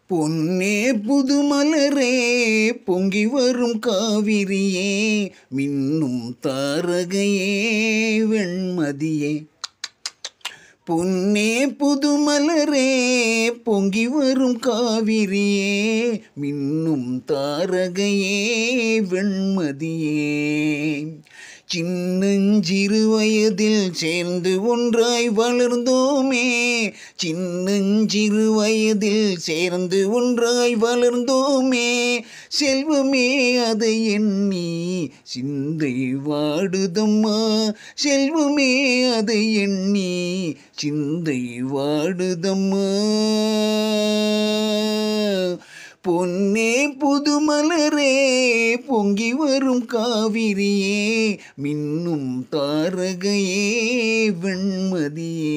பொன்னே புதுமலரே பொங்கி வரும் காவிரியே மின்னும் தாரகையே வெண்மதியே பொன்னே புதுமலரே பொங்கி வரும் காவிரியே மின்னும் தாரகையே வெண்மதியே சின்னஞ்சிறு வயதில் சேர்ந்து ஒன்றாய் வளர்ந்தோமே சின்னஞ்சிறு வயதில் சேர்ந்து ஒன்றாய் வளர்ந்தோமே செல்வமே அதை எண்ணி சிந்தை வாடுதம்மா செல்வமே அதை எண்ணி சிந்தை வாடுதம்மா பொன்னே புதுமலரே பொங்கி வரும் காவிரியே மின்னும் தாரகையே வெண்மதியே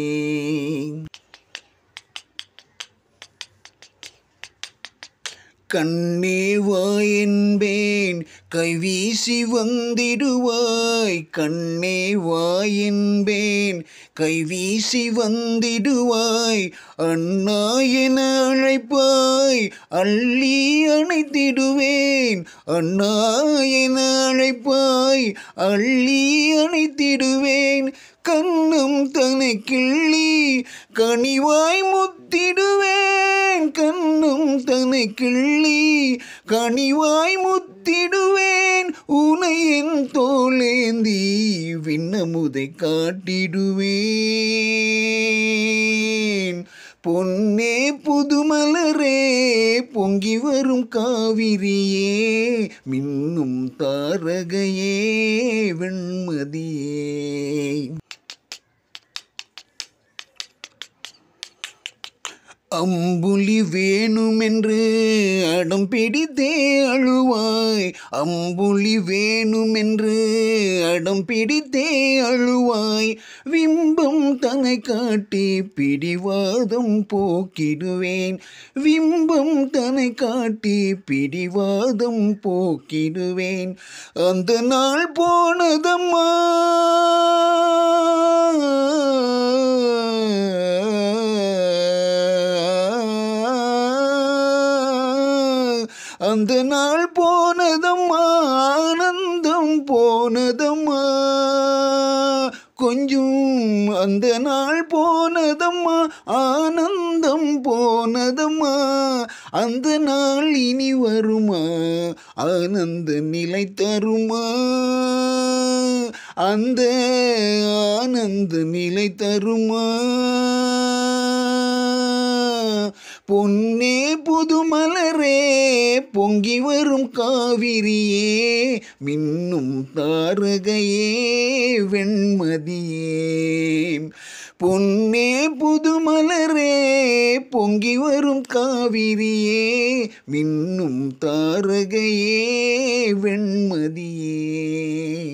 கண்ணே வா என்பேன் கைவீசி வந்திடுவாய் கண்ணே வா என்பேன் கைவீசி வந்திடுவாய் அண்ணா என அழைப்பாய் அள்ளி அணைத்திடுவேன் அண்ணா என அழைப்பாய் அள்ளி அணைத்திடுவேன் கண்ணும் தனை கிள்ளி கனிவாய் முத்திடுவேன் கண்ணும் தனை கிள்ளி கனிவாய் முத்திடுவேன் உனை என் தோளேந்தி விண்ணமுதை காட்டிடுவேன் பொன்னே புதுமலரே பொங்கி வரும் காவிரியே மின்னும் தாரகையே வெண்மதியே அம்புலி வேணுமென்று அடம் பிடித்தே அழுவாய் அம்புலி வேணுமென்று அடம் பிடித்தே அழுவாய் விம்பம் தனை காட்டி பிடிவாதம் போக்கிடுவேன் விம்பம் தனை காட்டி பிடிவாதம் போக்கிடுவேன் அந்த நாள் போனதம்மா அந்த நாள் போனதம்மா ஆனந்தம் போனதம்மா கொஞ்சம் அந்த நாள் போனதம்மா ஆனந்தம் போனதம்மா அந்த நாள் இனி வருமா ஆனந்த நிலை தருமா அந்த ஆனந்த நிலை தருமா பொன்னே புதுமலரே பொங்கி வரும் காவிரியே மின்னும் தாரகையே வெண்மதியே பொன்னே புதுமலரே பொங்கி வரும் காவிரியே மின்னும் தாரகையே வெண்மதியே